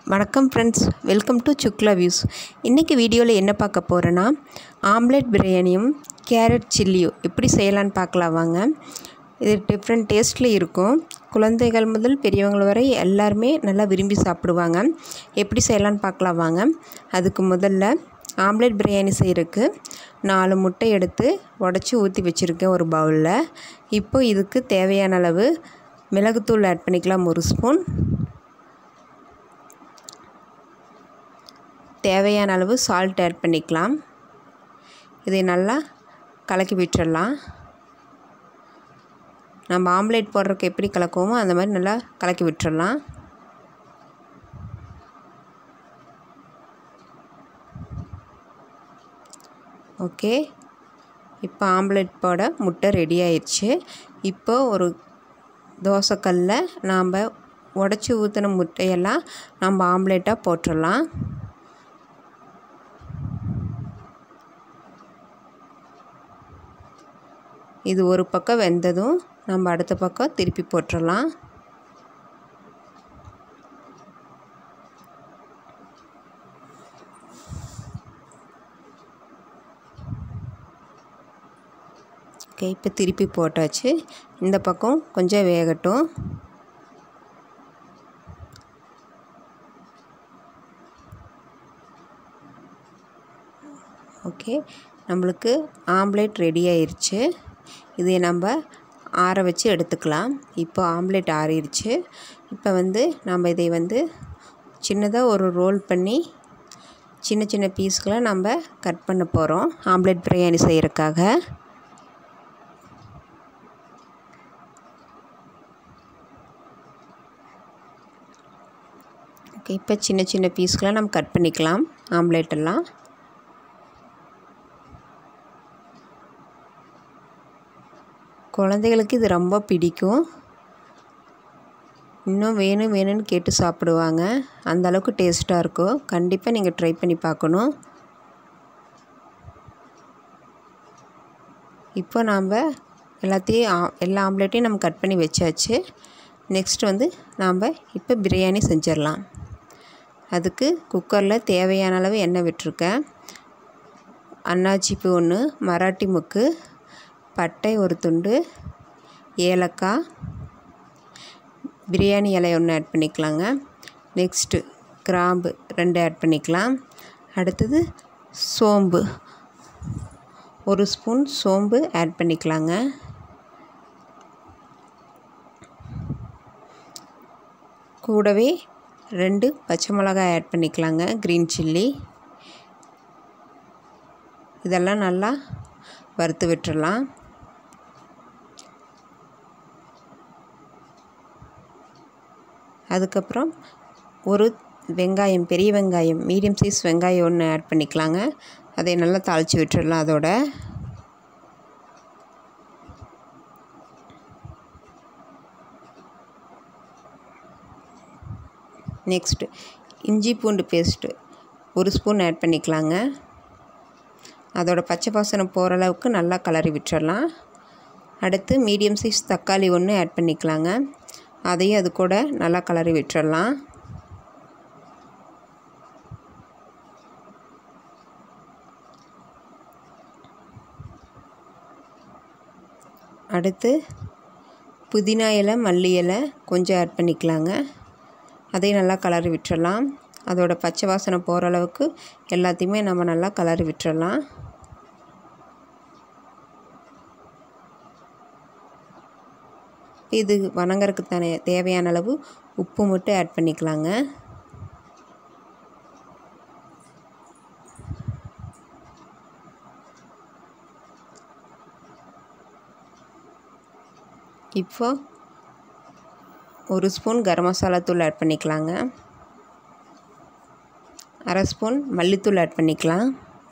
வணக்கம் friends welcome to Shukla views இன்றைக்கி வீடியோவில் என்ன பார்க்க போகிறேன்னா ஆம்லெட் பிரியாணியும் கேரட் சில்லியும் எப்படி செய்யலான்னு பார்க்கலாம் வாங்க இது டிஃப்ரெண்ட் டேஸ்ட்டில் இருக்கும் குழந்தைகள் முதல் பெரியவங்க வரை எல்லாருமே நல்லா விரும்பி சாப்பிடுவாங்க எப்படி செய்யலான்னு பார்க்கலாம் வாங்க அதுக்கு முதல்ல ஆம்லெட் பிரியாணி செய்கிறதுக்கு நாலு முட்டை எடுத்து உடச்சி ஊற்றி வச்சுருக்கேன் ஒரு பவுலில் இப்போ இதுக்கு தேவையான அளவு மிளகுத்தூள் ஆட் பண்ணிக்கலாம் ஒரு ஸ்பூன் தேவையான அளவு சால்ட் ஆட் பண்ணிக்கலாம் இதை நல்லா கலக்கி விட்டுறலாம் நம்ம ஆம்லேட் போடுறதுக்கு எப்படி கலக்குவோமோ அந்த மாதிரி நல்லா கலக்கி விட்டுறலாம் ஓகே இப்போ ஆம்லேட் போட முட்டை ரெடி ஆயிடுச்சு இப்போ ஒரு தோசைக்கல்லில் நாம் உடச்சி ஊற்றின முட்டையெல்லாம் நம்ம ஆம்லேட்டாக போட்டுடலாம் இது ஒரு பக்கம் வெந்ததும் நம்ம அடுத்த பக்கம் திருப்பி போட்டுடலாம் ஓகே இப்போ திருப்பி போட்டாச்சு இந்த பக்கம் கொஞ்சம் வேகட்டும் ஓகே நம்மளுக்கு ஆம்லேட் ரெடி ஆயிடுச்சு இதை நம்ம ஆற வச்சு எடுத்துக்கலாம் இப்போ ஆம்லேட் ஆறிடுச்சு இப்போ வந்து நம்ம இதை வந்து சின்னதாக ஒரு ரோல் பண்ணி சின்ன சின்ன பீஸ்களை நம்ம கட் பண்ண போகிறோம் ஆம்லேட் பிரியாணி செய்கிறதுக்காக ஓகே இப்போ சின்ன சின்ன பீஸ்களை நம்ம கட் பண்ணிக்கலாம் ஆம்லேட் எல்லாம் குழந்தைகளுக்கு இது ரொம்ப பிடிக்கும் இன்னும் வேணும் வேணும்னு கேட்டு சாப்பிடுவாங்க அந்த அளவுக்கு டேஸ்ட்டாக இருக்கும் கண்டிப்பாக நீங்கள் ட்ரை பண்ணி பார்க்கணும் இப்போ நாம் எல்லாத்தையும் எல்லா ஆம்லேட்டையும் நம்ம கட் பண்ணி வச்சாச்சு நெக்ஸ்ட் வந்து நாம் இப்போ பிரியாணி செஞ்சிடலாம் அதுக்கு குக்கரில் தேவையான அளவு எண்ணெய் விட்டுருக்கேன் அன்னாச்சிப்பூ ஒன்று மராட்டி முக்கு பட்டை ஒரு துண்டு ஏலக்காய் பிரியாணி இலை ஒன்று ஆட் பண்ணிக்கலாங்க நெக்ஸ்ட்டு கிராம்பு ரெண்டு ஆட் பண்ணிக்கலாம் அடுத்தது சோம்பு ஒரு ஸ்பூன் சோம்பு ஆட் பண்ணிக்கலாங்க கூடவே ரெண்டு பச்சை மிளகாய் ஆட் பண்ணிக்கலாங்க க்ரீன் சில்லி இதெல்லாம் நல்லா வறுத்து விட்டுறலாம் அதுக்கப்புறம் ஒரு வெங்காயம் பெரிய வெங்காயம் மீடியம் சைஸ் வெங்காயம் ஒன்று ஆட் பண்ணிக்கலாங்க அதை நல்லா தாளித்து விட்டுடலாம் அதோட நெக்ஸ்ட்டு இஞ்சி பூண்டு பேஸ்ட்டு ஒரு ஸ்பூன் ஆட் பண்ணிக்கலாங்க அதோட பச்சை பாசனம் போகிற அளவுக்கு நல்லா கலரி விட்டுறலாம் அடுத்து மீடியம் சைஸ் தக்காளி ஒன்று ஆட் பண்ணிக்கலாங்க அதையும் அது கூட நல்லா கலரி விட்டுறலாம் அடுத்து புதினா இலை மல்லி இலை கொஞ்சம் ஆட் பண்ணிக்கலாங்க அதையும் நல்லா கலரி விட்டுறலாம் அதோட பச்சை வாசனை போகிற அளவுக்கு எல்லாத்தையுமே நம்ம நல்லா கலரி விட்டுறலாம் இது வணங்குறதுக்கு தானே தேவையான அளவு உப்பு மட்டும் ஆட் பண்ணிக்கலாங்க இப்போ ஒரு ஸ்பூன் கரம் மசாலா தூள் ஆட் பண்ணிக்கலாங்க அரை ஸ்பூன் மல்லித்தூள் ஆட் பண்ணிக்கலாம்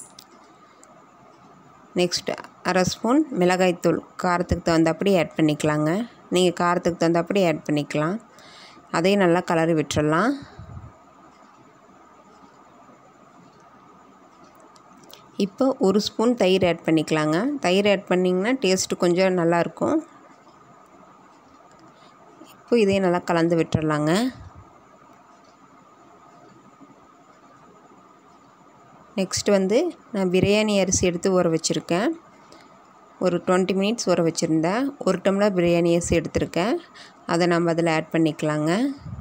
நெக்ஸ்ட் அரை ஸ்பூன் மிளகாய்த்தூள் காரத்துக்கு தகுந்தபடி ஆட் பண்ணிக்கலாங்க நீங்கள் காரத்துக்கு தகுந்தபடி ஆட் பண்ணிக்கலாம் அதையும் நல்லா கலரி விட்டுறலாம் இப்போ ஒரு ஸ்பூன் தயிர் ஆட் பண்ணிக்கலாங்க தயிர் ஆட் பண்ணிங்கன்னா டேஸ்ட்டு கொஞ்சம் நல்லாயிருக்கும் இப்போ இதையும் நல்லா கலந்து விட்டுறலாங்க நெக்ஸ்ட் வந்து நான் பிரியாணி அரிசி எடுத்து ஊற வச்சுருக்கேன் ஒரு டுவெண்ட்டி மினிட்ஸ் ஊற வச்சுருந்தேன் ஒரு டம்ளர் பிரியாணி அரிசி எடுத்திருக்கேன் அதை நம்ம அதில் ஆட் பண்ணிக்கலாங்க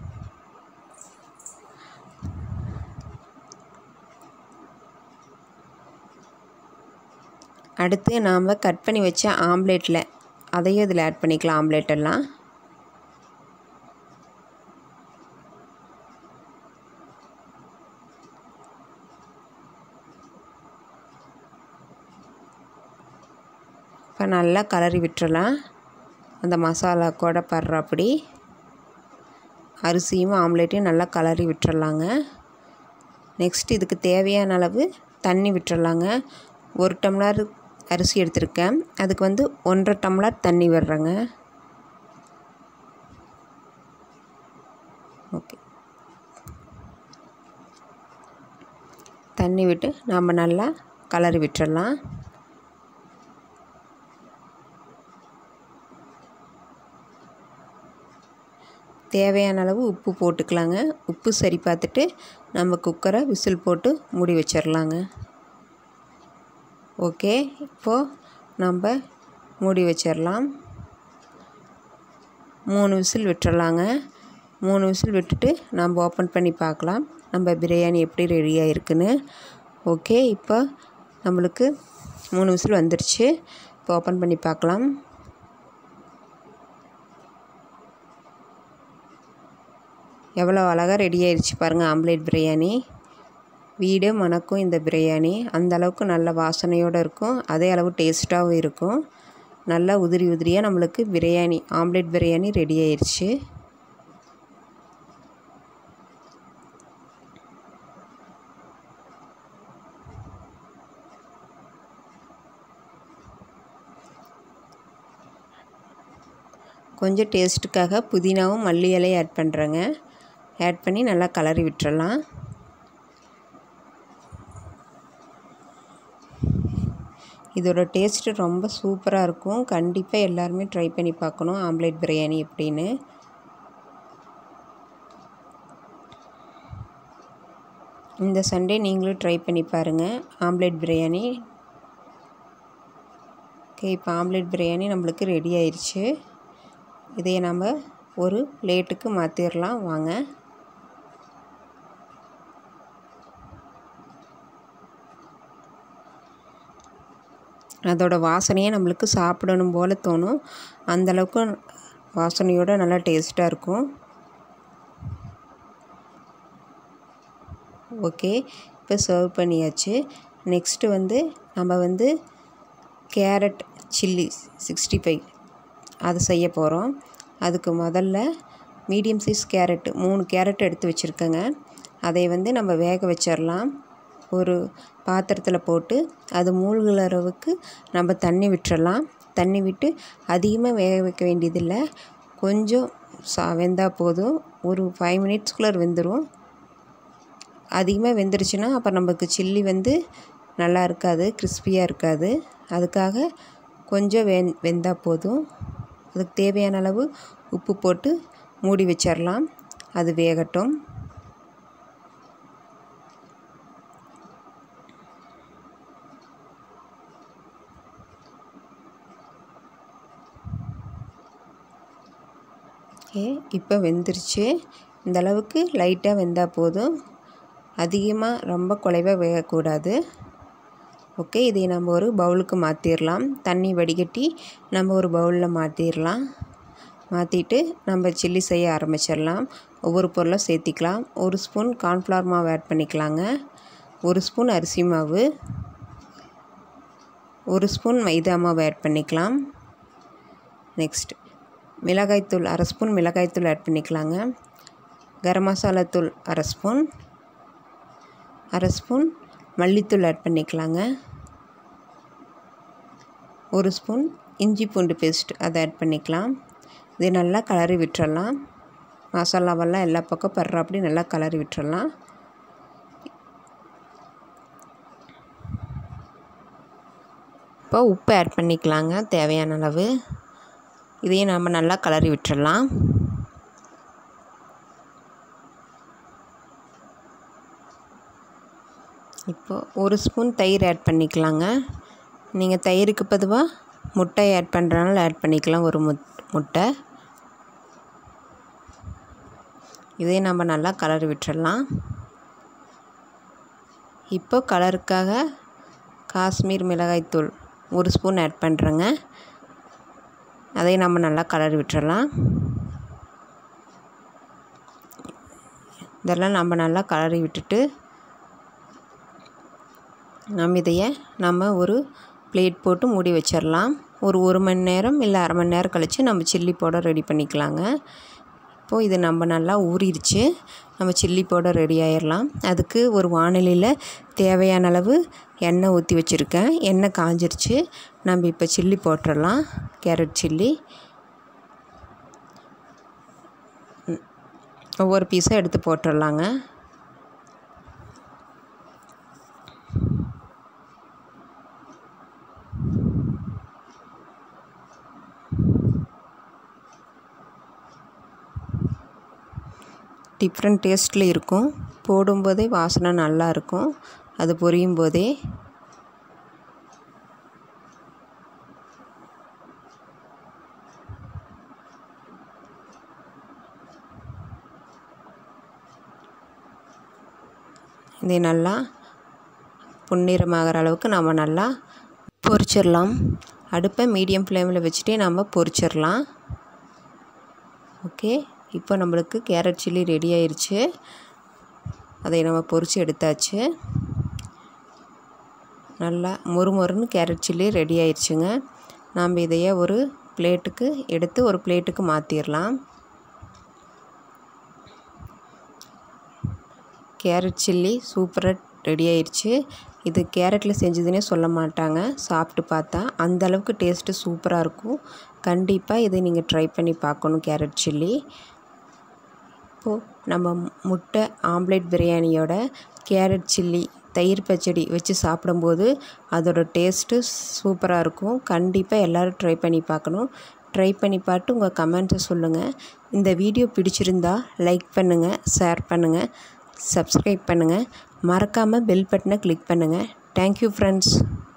அடுத்து நாம் கட் பண்ணி வச்ச ஆம்லேட்டில் அதையும் இதில் ஆட் பண்ணிக்கலாம் ஆம்லேட் எல்லாம் இப்போ நல்லா கலரி விட்டுறலாம் அந்த மசாலா கூட படுறாப்படி அரிசியும் ஆம்லேட்டையும் நல்லா கலரி விட்டுறலாங்க நெக்ஸ்ட் இதுக்கு தேவையான அளவு தண்ணி விட்டுறலாங்க ஒரு டம்ளர் அரிசி எடுத்திருக்கேன் அதுக்கு வந்து ஒன்றரை டம்ளர் தண்ணி விடுறேங்க ஓகே தண்ணி விட்டு நாம் நல்லா கலரி விட்டுறலாம் தேவையான அளவு உப்பு போட்டுக்கலாங்க உப்பு சரி பார்த்துட்டு நம்ம குக்கரை விசில் போட்டு மூடி வச்சிடலாங்க ஓகே இப்போது நம்ம மூடி வச்சிடலாம் மூணு விசில் விட்டுறலாங்க மூணு விசில் விட்டுட்டு நம்ம ஓப்பன் பண்ணி பார்க்கலாம் நம்ம பிரியாணி எப்படி ரெடியாக இருக்குன்னு ஓகே இப்போ நம்மளுக்கு மூணு விசில் வந்துருச்சு இப்போ ஓப்பன் பண்ணி பார்க்கலாம் எவ்வளோ அழகாக ரெடி ஆயிடுச்சு பாருங்கள் ஆம்லேட் பிரியாணி வீடு மணக்கும் இந்த பிரியாணி அந்த அளவுக்கு நல்ல வாசனையோடு இருக்கும் அதே அளவு டேஸ்ட்டாகவும் இருக்கும் நல்லா உதிரி உதிரியாக நம்மளுக்கு பிரியாணி ஆம்லேட் பிரியாணி ரெடி ஆயிடுச்சு கொஞ்சம் டேஸ்ட்டுக்காக புதினாவும் மல்லி இலையும் ஆட் பண்ணுறேங்க ஆட் பண்ணி நல்லா கலரி விட்டுறலாம் இதோட டேஸ்ட்டு ரொம்ப சூப்பராக இருக்கும் கண்டிப்பாக எல்லாருமே ட்ரை பண்ணி பார்க்கணும் ஆம்லேட் பிரியாணி எப்படின்னு இந்த சண்டே நீங்களும் ட்ரை பண்ணி பாருங்கள் ஆம்லேட் பிரியாணி ஓகே இப்போ ஆம்லேட் பிரியாணி நம்மளுக்கு ரெடி ஆயிடுச்சு இதையை நம்ம ஒரு பிளேட்டுக்கு மாற்றிடலாம் வாங்க அதோடய வாசனையே நம்மளுக்கு சாப்பிடணும் போல் தோணும் அந்தளவுக்கு வாசனையோடு நல்லா டேஸ்ட்டாக இருக்கும் ஓகே இப்போ சர்வ் பண்ணியாச்சு நெக்ஸ்ட்டு வந்து நம்ம வந்து கேரட் சில்லி சிக்ஸ்டி ஃபைவ் அது செய்ய போகிறோம் அதுக்கு முதல்ல மீடியம் சைஸ் கேரட்டு மூணு கேரட் எடுத்து வச்சுருக்கேங்க அதை வந்து நம்ம வேக வச்சிடலாம் ஒரு பாத்திரத்தில் போட்டு அது மூழ்கிற அளவுக்கு நம்ம தண்ணி விட்டுறலாம் தண்ணி விட்டு அதிகமாக வேக வைக்க வேண்டியதில்லை கொஞ்சம் சா வெந்தால் போதும் ஒரு ஃபைவ் மினிட்ஸ்குள்ளே வெந்துடும் அதிகமாக வெந்துருச்சுன்னா அப்போ நமக்கு சில்லி வந்து நல்லா இருக்காது கிறிஸ்பியாக இருக்காது அதுக்காக கொஞ்சம் வெ வெந்தால் போதும் அதுக்கு தேவையான அளவு உப்பு போட்டு மூடி வச்சிடலாம் அது வேகட்டும் ஓகே இப்போ வெந்துருச்சு இந்த அளவுக்கு லைட்டாக வெந்தால் போதும் அதிகமாக ரொம்ப குலைவாக வேகக்கூடாது ஓகே இதை நம்ம ஒரு பவுலுக்கு மாற்றிடலாம் தண்ணி வடிகட்டி நம்ம ஒரு பவுலில் மாற்றிடலாம் மாற்றிட்டு நம்ம சில்லி செய்ய ஆரம்பிச்சிடலாம் ஒவ்வொரு பொருளும் சேர்த்திக்கலாம் ஒரு ஸ்பூன் கார்ன்ஃப்ளவர் மாவு ஆட் பண்ணிக்கலாங்க ஒரு ஸ்பூன் அரிசி மாவு ஒரு ஸ்பூன் மைதா மாவு ஆட் பண்ணிக்கலாம் நெக்ஸ்ட் மிளகாய்த்தூள் அரை ஸ்பூன் மிளகாய்த்தூள் ஆட் பண்ணிக்கலாங்க கரம் மசாலா தூள் அரை ஸ்பூன் அரை ஸ்பூன் மல்லித்தூள் ஆட் பண்ணிக்கலாங்க ஒரு ஸ்பூன் இஞ்சி பூண்டு பேஸ்ட் அதை ஆட் பண்ணிக்கலாம் இது நல்லா கலரி விட்டுறலாம் மசாலாவெல்லாம் எல்லா பக்கம் படுறாப்படி நல்லா கலரி விட்டுறலாம் இப்போ உப்பு ஆட் பண்ணிக்கலாங்க தேவையான அளவு இதையும் நம்ம நல்லா கலரி விட்டுறலாம் இப்போது ஒரு ஸ்பூன் தயிர் ஆட் பண்ணிக்கலாங்க நீங்கள் தயிருக்கு பொதுவாக முட்டை ஆட் பண்ணுறனால ஆட் பண்ணிக்கலாம் ஒரு முட் முட்டை இதை நம்ம நல்லா கலர் விட்டுறலாம் இப்போ கலருக்காக காஷ்மீர் மிளகாய்த்தூள் ஒரு ஸ்பூன் ஆட் பண்ணுறேங்க அதை நம்ம நல்லா கலர் விட்டுறலாம் இதெல்லாம் நம்ம நல்லா கலரி விட்டுட்டு நம்ம இதையை நம்ம ஒரு பிளேட் போட்டு மூடி வச்சிடலாம் ஒரு ஒரு மணி நேரம் இல்லை அரை மணி நேரம் கழித்து நம்ம சில்லி பவுடர் ரெடி பண்ணிக்கலாங்க இப்போது இது நம்ம நல்லா ஊறிடுச்சு நம்ம சில்லி பவுடர் ரெடி ஆயிடலாம் அதுக்கு ஒரு வானிலையில் தேவையான அளவு எண்ணெய் ஊற்றி வச்சுருக்கேன் எண்ணெய் காஞ்சிருச்சு நம்ம இப்போ சில்லி போட்டுடலாம் கேரட் சில்லி ஒவ்வொரு பீஸாக எடுத்து போட்டுடலாங்க டிஃப்ரெண்ட் டேஸ்ட்டில் இருக்கும் போடும்போதே வாசனை நல்லா இருக்கும் அது பொரியும் போதே இதை நல்லா பொன்னிறமாகிற அளவுக்கு நம்ம நல்லா பொரிச்சிடலாம் அடுப்பை மீடியம் ஃப்ளேமில் வச்சுட்டே நம்ம பொரிச்சிடலாம் ஓகே இப்போ நம்மளுக்கு கேரட் சில்லி ரெடி ஆயிடுச்சு அதை நம்ம பொரித்து எடுத்தாச்சு நல்லா மொறுமொறுன்னு கேரட் சில்லி ரெடி ஆயிடுச்சுங்க நாம் இதையே ஒரு பிளேட்டுக்கு எடுத்து ஒரு பிளேட்டுக்கு மாற்றிடலாம் கேரட் சில்லி சூப்பராக ரெடி ஆயிடுச்சு இது கேரட்டில் செஞ்சதுன்னே சொல்ல மாட்டாங்க சாப்பிட்டு பார்த்தா அந்த அளவுக்கு டேஸ்ட்டு சூப்பராக இருக்கும் கண்டிப்பாக இதை நீங்கள் ட்ரை பண்ணி பார்க்கணும் கேரட் சில்லி இப்போது நம்ம முட்டை ஆம்லேட் பிரியாணியோட கேரட் சில்லி தயிர் பச்சடி வச்சு சாப்பிடும்போது அதோட டேஸ்ட்டு சூப்பராக இருக்கும் கண்டிப்பாக எல்லோரும் ட்ரை பண்ணி பார்க்கணும் ட்ரை பண்ணி பார்த்து உங்கள் கமெண்ட்ஸை சொல்லுங்கள் இந்த வீடியோ பிடிச்சிருந்தா லைக் பண்ணுங்கள் ஷேர் பண்ணுங்கள் சப்ஸ்கிரைப் பண்ணுங்கள் மறக்காமல் பெல் பட்டனை கிளிக் பண்ணுங்கள் தேங்க்யூ ஃப்ரெண்ட்ஸ்